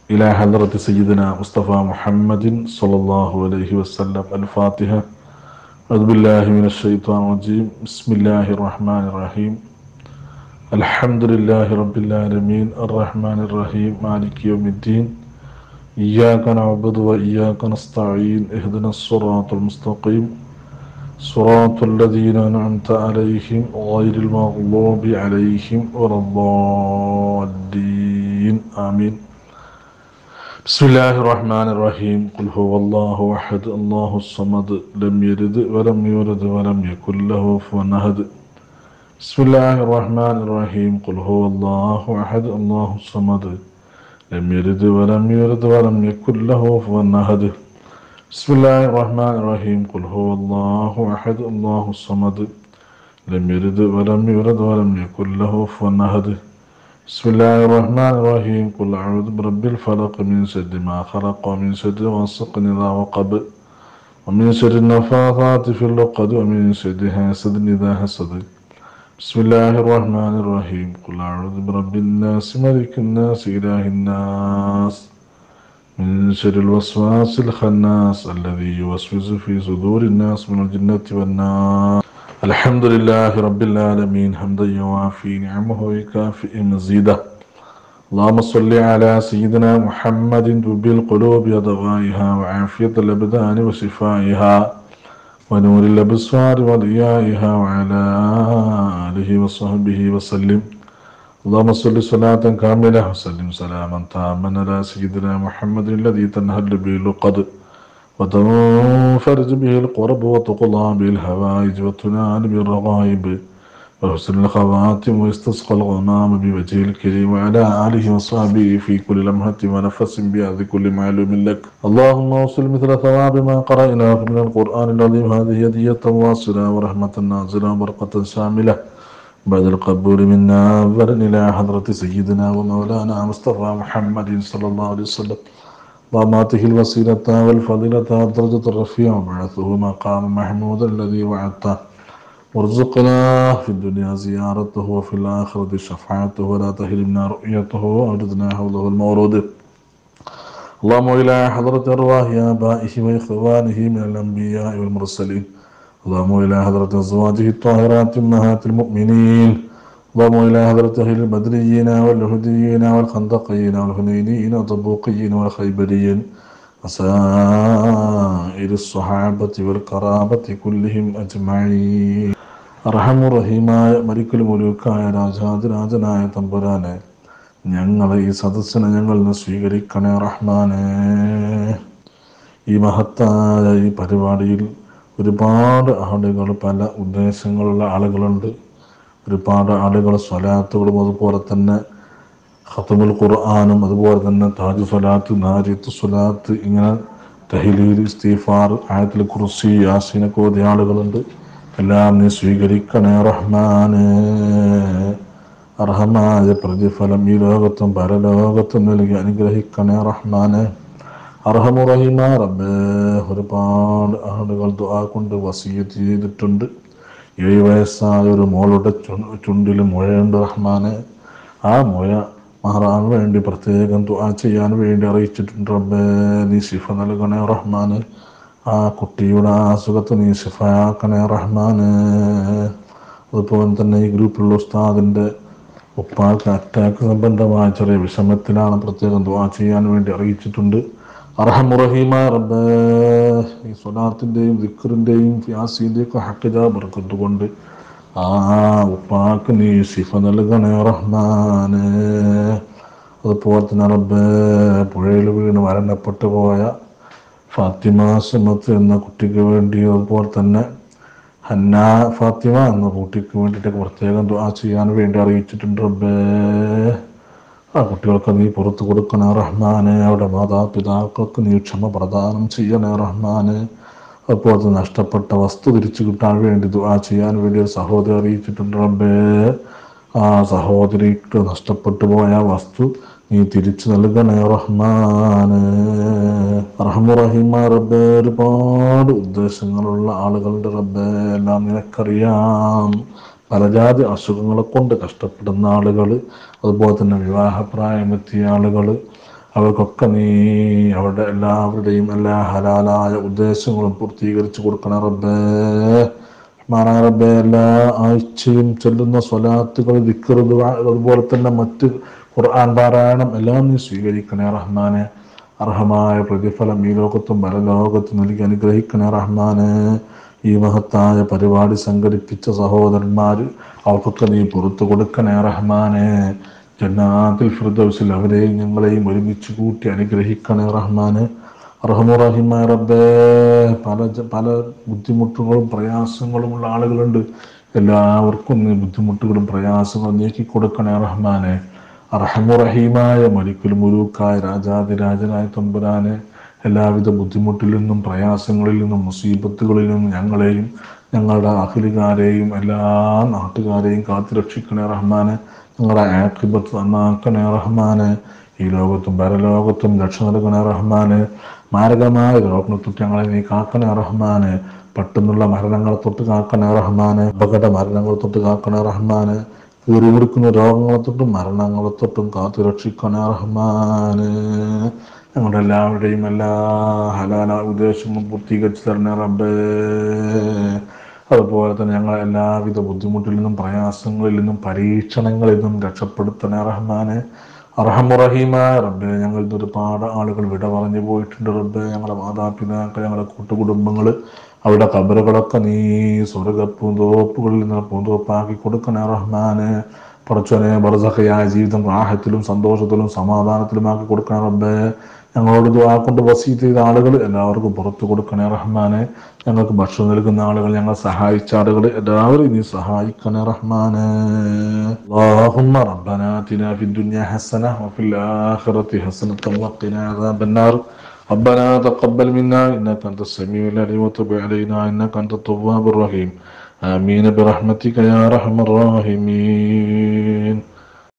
إلى حضرة سيدنا مصطفى محمد صلى الله عليه وسلم الفاتحة أعوذ بالله من الشيطان الرجيم بسم الله الرحمن الرحيم الحمد لله رب العالمين الرحمن الرحيم مالك يوم الدين إياك نعبد وإياك نستعين اهدنا الصراط المستقيم صراط الذين أنعمت عليهم غير المغضوب عليهم ولا الضالين آمين بسم الله الرحمن الرحيم قل هو الله أحد الله الصمد لم يلد ولم يولد ولم يكن له كفوا أحد بسم الله الرحمن الرحيم قل هو الله أحد الله الصمد لم يلد ولم يولد ولم يكن له كفوا أحد بسم الله الرحمن الرحيم قل هو الله أحد الله الصمد لم يلد ولم يولد ولم يكن له كفوا أحد بسم الله الرحمن الرحيم قل أعوذ برب الفلق من شر ما خلق ومن شر غاسق إذا وقب ومن شر النفاثات في العقد ومن شر حاسد إذا حسد بسم الله الرحمن الرحيم قل أعوذ برب الناس ملك الناس إله الناس من شر الوسواس الخناس الذي يوسوس في صدور الناس من الجنة والنار الحمد لله رب العالمين حمدا يوافي نعمه ويكافئ مزيده اللهم صل على سيدنا محمد طب القلوب ودوائها وعافية الأبدان وشفائها ونور الأبصار وضيائها وعلى آله وصحبه وسلم اللهم صل صلاة كاملة وسلم سلاما تاما على سيدنا محمد الذي تنهل به اللقد وتنفرج به القرب وتقضى به الهوائج وتنال به الرغائب وحسن الخواتم ويستسقى الغمام بوجه الكريم وعلى آله وصحبه في كل لمحة ونفس بهذه كل معلوم لك اللهم وصل مثل ثواب ما قرأناه من القرآن العظيم هذه هدية واصلة ورحمة نازلة وبركة شاملة بعد القبول منا أولا إلى حضرة سيدنا ومولانا مصطفى محمد صلى الله عليه وسلم ضاماته الوسيلة والفضيلة والدرجة الرفيعة وبعثه مقام محمود الذي وعدته وارزقنا في الدنيا زيارته وفي الآخرة شفاعته ولا تهلمنا رؤيته وأوجدنا حوله المورود اللهم إلى حضرة أرواح آبائه وإخوانه من الأنبياء والمرسلين اللهم إلى حضرة أزواجه الطاهرات أمهات المؤمنين اللهم إلى حضرة أهل البدريين والهديين والخندقيين والهنينيين والطبوقيين والخيبريين وسائر الصحابة والقرابة كلهم أجمعين അർഹമുറഹീമായ മരിക്കൽ മുലൂക്കായ രാജാതിരാജനായ തമ്പുരാനെ ഞങ്ങളെ ഈ സദസ്സിനെ ഞങ്ങൾ നിന്ന് സ്വീകരിക്കണേ റഹ്മാനെ ഈ മഹത്തായ ഈ പരിപാടിയിൽ ഒരുപാട് ആളുകൾ പല ഉദ്ദേശങ്ങളുള്ള ആളുകളുണ്ട് ഒരുപാട് ആളുകൾ സ്വലാത്തുകളും അതുപോലെ തന്നെ ഖത്തമുൽ ഖുർആാനും അതുപോലെ തന്നെ താജ് സ്വലാത്ത് നാരിത്ത് സ്വലാത്ത് ഇങ്ങനെ തഹലീൽ ഇസ്തീഫാർ ആയത്തിൽ കുറിസി യാസീനൊക്കെ ഓതിയ ആളുകളുണ്ട് എല്ലാം നീ സ്വീകരിക്കണേ റഹ്മാന് അർഹമായ പ്രതിഫലം ഈ ലോകത്തും പരലോകത്തും നൽകി അനുഗ്രഹിക്കണേ റഹ്മാന് അർഹമുറഹിമ റബ്ബേ ഒരുപാട് ആളുകൾ ദുആ കൊണ്ട് വസീയത്ത് ചെയ്തിട്ടുണ്ട് ഏഴ് വയസ്സായ ഒരു മോളുടെ ചുണ്ടിൽ മുഴയുണ്ട് റഹ്മാനെ ആ മുഴ മാറാൻ വേണ്ടി പ്രത്യേകം ദുആ ചെയ്യാൻ വേണ്ടി അറിയിച്ചിട്ടുണ്ട് റബ്ബേ നീ ശിഫ നൽകണേ റഹ്മാന് ആ കുട്ടിയുടെ ആ അസുഖത്ത് നീ ശിഫയാക്കണേ റഹ്മാന് അതുപോലെ തന്നെ ഈ ഗ്രൂപ്പിലുള്ള ഉസ്താദിൻ്റെ ഉപ്പാക്ക് അറ്റാക്ക് സംബന്ധമായ ചെറിയ വിഷമത്തിലാണ് പ്രത്യേകം ദുആ ചെയ്യാൻ വേണ്ടി അറിയിച്ചിട്ടുണ്ട് അർഹമുറഹീമ റബ്ബേ ഈ സ്വലാത്തിൻ്റെയും ദിക്കറിൻ്റെയും ഫിയാസിൻ്റെയും ഒക്കെ ഹക്കിജ ബർക്കത്തുകൊണ്ട് ആ ഉപ്പാക്ക് നീ ശിഫ നൽകണേ റഹ്മാന് അതുപോലെ തന്നെ റബ്ബേ പുഴയിൽ വീണ് മരണപ്പെട്ടു പോയ ഫാത്തിമ സുമത്ത് എന്ന കുട്ടിക്ക് വേണ്ടി അതുപോലെ തന്നെ ഹന്ന ഫാത്തിമ എന്ന കുട്ടിക്ക് വേണ്ടിയിട്ടൊക്കെ പ്രത്യേകം ദുആ ചെയ്യാൻ വേണ്ടി അറിയിച്ചിട്ടുണ്ട് റബ്ബേ ആ കുട്ടികൾക്ക് നീ പുറത്തു കൊടുക്കണേ റഹ്മാനെ അവിടെ മാതാപിതാക്കൾക്ക് നീ ക്ഷമ പ്രദാനം ചെയ്യണേ റഹ്മാനെ അപ്പോൾ അത് നഷ്ടപ്പെട്ട വസ്തു തിരിച്ചു കിട്ടാൻ വേണ്ടി ദുആ ചെയ്യാൻ വേണ്ടി ഒരു സഹോദരി അറിയിച്ചിട്ടുണ്ട് റബ്ബേ ആ സഹോദരിക്ക് നഷ്ടപ്പെട്ടു പോയ വസ്തു നീ തിരിച്ചു നൽകണേ റഹ്മാന് റഹ്മുറഹിമ റബ്ബേ ഒരുപാട് ഉദ്ദേശങ്ങളുള്ള ആളുകളുടെ റബ്ബേ എല്ലാം നിനക്കറിയാം പലജാതി അസുഖങ്ങളെ കൊണ്ട് കഷ്ടപ്പെടുന്ന ആളുകൾ അതുപോലെ തന്നെ വിവാഹപ്രായമെത്തിയ ആളുകൾ അവർക്കൊക്കെ നീ അവരുടെ എല്ലാവരുടെയും എല്ലാ ഹലാലായ ഉദ്ദേശങ്ങളും പൂർത്തീകരിച്ചു കൊടുക്കണ റബ്ബേ റഹ്മാനായ റബ്ബേ എല്ലാ ആഴ്ചയും ചൊല്ലുന്ന സ്വലാത്തുകൾ ദിക്കറ് ദുആ, അതുപോലെ തന്നെ മറ്റ് ഖുർആൻ പാരായണം എല്ലാം നീ സ്വീകരിക്കണേ റഹ്മാനെ അർഹമായ പ്രതിഫലം ഈ ലോകത്തും പരലോകത്തും നൽകി അനുഗ്രഹിക്കണേ റഹ്മാനെ ഈ മഹത്തായ പരിപാടി സംഘടിപ്പിച്ച സഹോദരന്മാർ അവർക്കൊക്കെ നീ പുറത്തു കൊടുക്കണേ റഹ്മാനെ ജന്നാത്തിൽ ഫിർദൗസിൽ അവരെയും ഞങ്ങളെയും ഒരുമിച്ച് കൂട്ടി അനുഗ്രഹിക്കണേ റഹ്മാനെ റഹമുറഹിമായ റബ്ബേ പല ജ- പല ബുദ്ധിമുട്ടുകളും പ്രയാസങ്ങളുമുള്ള ആളുകളുണ്ട് എല്ലാവർക്കും നീ ബുദ്ധിമുട്ടുകളും പ്രയാസങ്ങളും നീക്കി കൊടുക്കണേ റഹ്മാനെ റഹമുറഹീമായ മലിക്കുൽ മുലൂക്കായ രാജാതിരാജനായ തമ്പുരാനെ എല്ലാവിധ ബുദ്ധിമുട്ടിൽ നിന്നും പ്രയാസങ്ങളിൽ നിന്നും മുസീബത്തുകളിൽ നിന്നും ഞങ്ങളെയും ഞങ്ങളുടെ അഖിലുകാരെയും എല്ലാ നാട്ടുകാരെയും കാത്തുരക്ഷിക്കണേ റഹ്മാനെ ഞങ്ങളുടെ ആക്കിബത്ത് നന്നാക്കണേ റഹ്മാനെ ഈ ലോകത്തും പരലോകത്തും രക്ഷ നൽകണേ റഹ്മാനെ മാരകമായ രോഗങ്ങളെ തൊട്ട് ഞങ്ങളെ നീ കാക്കണേ റഹ്മാനെ പെട്ടെന്നുള്ള മരണങ്ങളെ തൊട്ട് കാക്കണേ റഹ്മാനെ അപകട മരണങ്ങളെ തൊട്ട് കാക്കണേ റഹ്മാനെ കീറി കൊടുക്കുന്ന രോഗങ്ങളെ തൊട്ടും മരണങ്ങളെ തൊട്ടും കാത്തു രക്ഷിക്കണേ റഹ്മാനെ ഞങ്ങളുടെ എല്ലാവരുടെയും എല്ലാ ഹലാല ഉദ്ദേശങ്ങളും പൂർത്തീകരിച്ചു തരണേ റബ്ബേ അതുപോലെ തന്നെ ഞങ്ങളെ എല്ലാവിധ ബുദ്ധിമുട്ടിൽ നിന്നും പ്രയാസങ്ങളിൽ നിന്നും പരീക്ഷണങ്ങളിൽ നിന്നും രക്ഷപ്പെടുത്തണേ റഹ്മാനെ അർഹമുറഹീമായ റബ്ബെ ഞങ്ങൾ ഒരുപാട് ആളുകൾ വിട പറഞ്ഞു പോയിട്ടുണ്ട് റബ്ബെ ഞങ്ങളുടെ മാതാപിതാക്കൾ ഞങ്ങളുടെ കൂട്ടുകുടുംബങ്ങൾ അവിടെ കബറുകളൊക്കെ നീ സ്വർഗ പൂന്തോപ്പുകളിൽ നിന്ന് പൂന്തോപ്പാക്കി കൊടുക്കണേ റഹ്മാനെ പടച്ചോനെ ബർസഖയായ ജീവിതം റാഹത്തിലും സന്തോഷത്തിലും സമാധാനത്തിലുമാക്കി കൊടുക്കണേ റബ്ബേ ഞങ്ങളോട് ദുആ കൊണ്ട് വസീത്ത് ചെയ്ത ആളുകൾ എല്ലാവർക്കും പുറത്തു കൊടുക്കണേ റഹ്മാനെ ഞങ്ങൾക്ക് ഭക്ഷണം നൽകുന്ന ആളുകൾ ഞങ്ങൾ സഹായിച്ച ആളുകൾ എല്ലാവരും നീ സഹായിക്കണേ റഹ്മാനെ اللهم ربنا آتنا في الدنيا حسنة وفي الآخرة حسنة وقنا عذاب النار ربنا تقبل منا إنك أنت السميع العليم وتب علينا إنك أنت التواب الرحيم آمين برحمتك يا أرحم الراحمين